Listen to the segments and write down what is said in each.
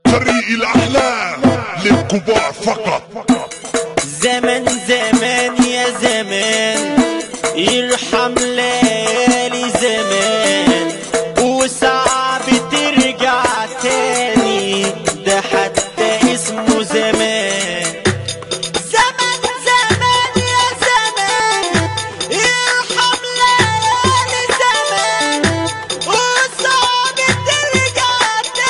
طريق الاحلام للكبار فقط زمن زمان يا زمان يرحم ليالي زمان وصعب ترجع تاني ده حتى اسمه زمان زمن زمان يا زمان يرحم ليالي زمان وصعب ترجع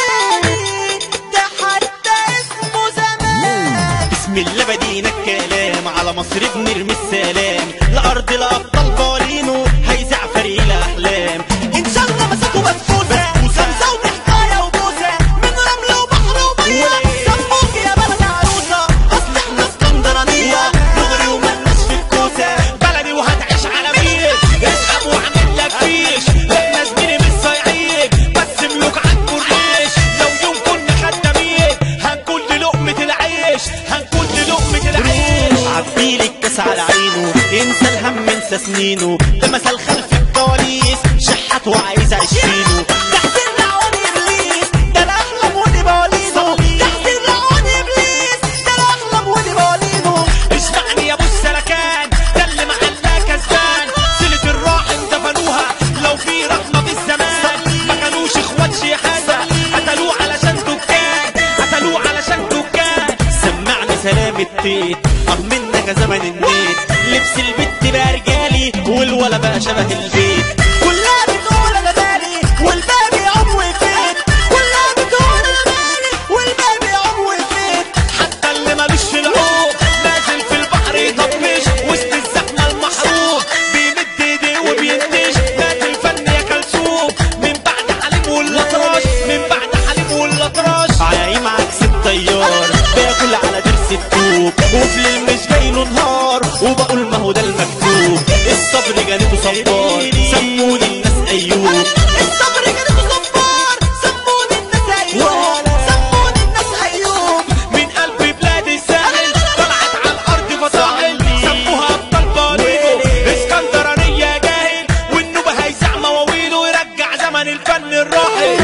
تاني ده حتى اسمه زمان بسم الله بدينا الكلام على مصر بنرمي السلام لأرض الأبطال قالينه هيزع فريق الأحلام إن شاء الله مسكوا بسبوسة خمسة وحكاية وبوسة من رمل وبحر ومية سموك يا بلد عروسة أصل إحنا اسكندرانية دغري وملناش في الكوسة بلدي وهتعيش على مين اسحب واعمل لك فيش احنا زميلي مش صايعين بس ملوك على الكورنيش لو يوم كنا خدامين هنكون للقمة العيش هنكون للقمة العيش عبيلي الكاس على عينه انسى الهم انسى سنينه ده مثل خلف الكواليس شحات وعايز عشرينه تحسين لعون ابليس ده الاغلب ودي بوالينه تحسين لعون ابليس ده الاغلب ودي بوالينه اسمعني يا ابو السلكان ده اللي معلاه كسبان صلة الراحم دفنوها لو في رحمة في الزمان ما كانوش اخوات شحاتة قتلوه علشان دكان قتلوه علشان دكان سمعني سلام التيت اه منك يا زمن النيت لبس البت بقى رجالي والولا بقى شبه البيت كلها بتقول انا مالي والباقي عمو فين كلها بتقول انا مالي والباقي عمو فين حتى اللي مالوش في العوق نازل في البحر يطفش وسط الزحمه المحروق بيمد ايديه وبينتش نادي الفن يا كلثوم من بعد حليم والاطراش من بعد حليم والاطراش عايم عكس الطيار باكل على ضرس الطوب وفي الليل مش جاي له نهار وبقول ما هو ده المكتوب الصبر جانبه صبار سموني الناس ايوب الصبر جانبه صبار سموني الناس ايوب سموني الناس ايوب من قلب بلاد الساحل طلعت على الارض فصاحل سموها ابطال بالينو اسكندرانيه جاهل والنوبه هيزع مواويله ويرجع زمن الفن الراحل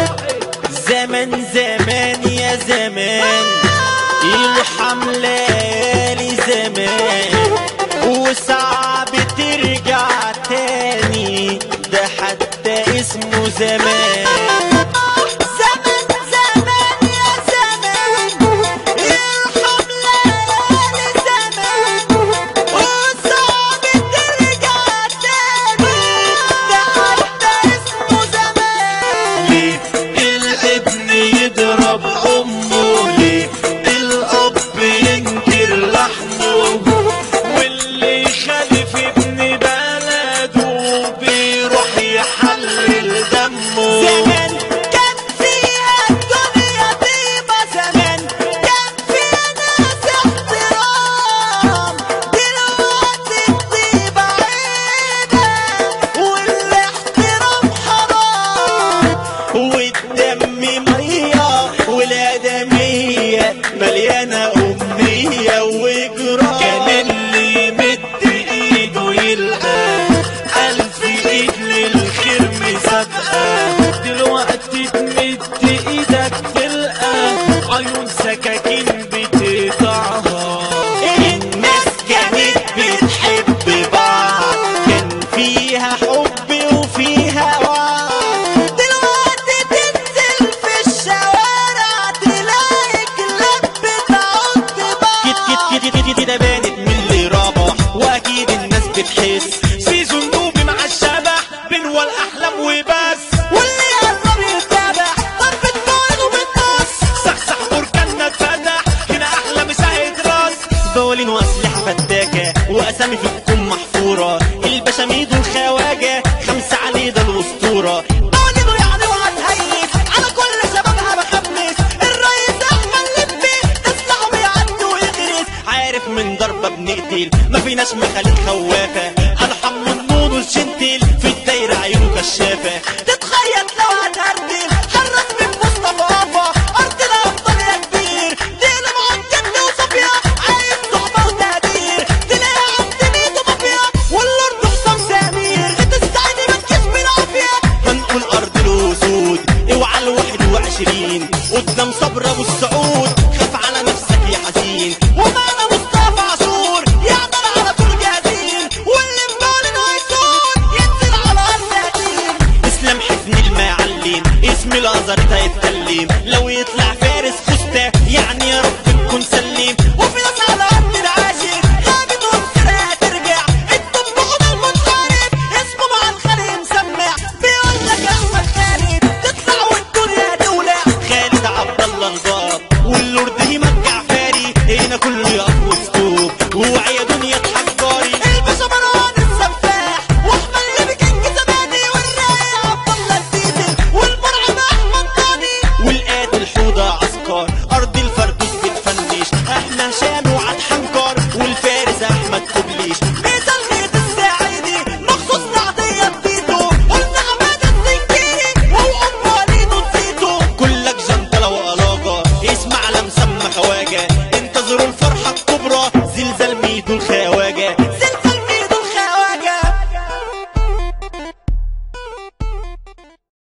زمن زمان يا زمان يرحم ليالي زمان وصعب ترجع تاني ده حتى اسمه زمان زمن زمان يا زمان يرحم ليالي زمان وصعب ترجع تاني ده حتى اسمه زمان ليه الابن يضرب امه ليه الاب ينكر لحمه واللي يخالف ابن بلده بيروح يحلل دمه زمان كان فيها الدنيا طيبة زمان كان فيها ناس احترام دلوقتي الطيبة عيبة والاحترام حرام والدم مية والآدمية مليانة أمنية وإجرام كان اللي يمد إيده يلقى ألف إيد للخير مسابقة دلوقتي تمد إيدك تلقى عيون سكاكين بتقطعها الناس كانت بتحب بعض كان فيها حب وفيها وعد دلوقتي تنزل في الشوارع تلاقي كلاب بتعض بعض كت كت كت كت كده بانت من اللي رابح واكيد الناس بتحس سيزون نوبي مع الشبح بنوى الاحلام وبس واللي قرب يتابع ضربة نار وبالنص صحصح بركاننا اتفتح هنا احلى مساعد راس بولين واسلحه فتاكه واسامي في الكم محفوره البشاميد والخواجه خمسه عليه ده الاسطوره بولين يعني وهتهيس على كل شبابها بخمس الرئيس احمد لبي تسلعه بيعدي ويغرس عارف من ضربه بنقتل ما فيناش مخاليل خوافه انا حمو النور والجنتل في الدايره عيونه كشافه تتخيل لو هتهرتل حرك من مصطفى ابا ارض الابطال يا كبير دي اللي معجن وصفيه عايز صحبه وتقدير تلاقي عبد ميدو مافيا والارض حسام سمير تستعدي من كسب العافيه هنقول ارض الاسود اوعى الواحد وعشرين العشرين قدام صبر ابو السعود خاف على نفسك يا حزين ومعنا مصطفى عاشور يقدر على طول جاهزين واللي مبالن هيسون ينزل على الساعتين اسلام حفن المعلم اسم الازهر ده يتكلم لو يطلع فارس فستة يعني يا رب تكون سليم وفي ناس على قد العاشر غابت ومسرقة ترجع انتم بخد المنصرف اسمه مع الخليل مسمع بيقول لك احمد خالد تطلع والدنيا تولع خالد عبد الله نضاف واللورد هيمك جعفاري هنا كله يقف وسطوب وعيا دنيا تحجاري الباشا مروان السفاح واحمد اللي كان زماني والرايق عبد الله السيسي والمرعب احمد طاني والقاتل حوضه عسكر ارض الفردوس بتفنش احنا هشام وعد حنكر والفارس احمد كوبليش بتلميذ الساعدي مخصوص لعطيه بيتو قلنا عماد الزنكيري وام وليد وزيتو كلك جنطله وقلاجه اسمع لمسمى خواجه انتظروا الفرحه الكبرى زلزال ميدو الخواجه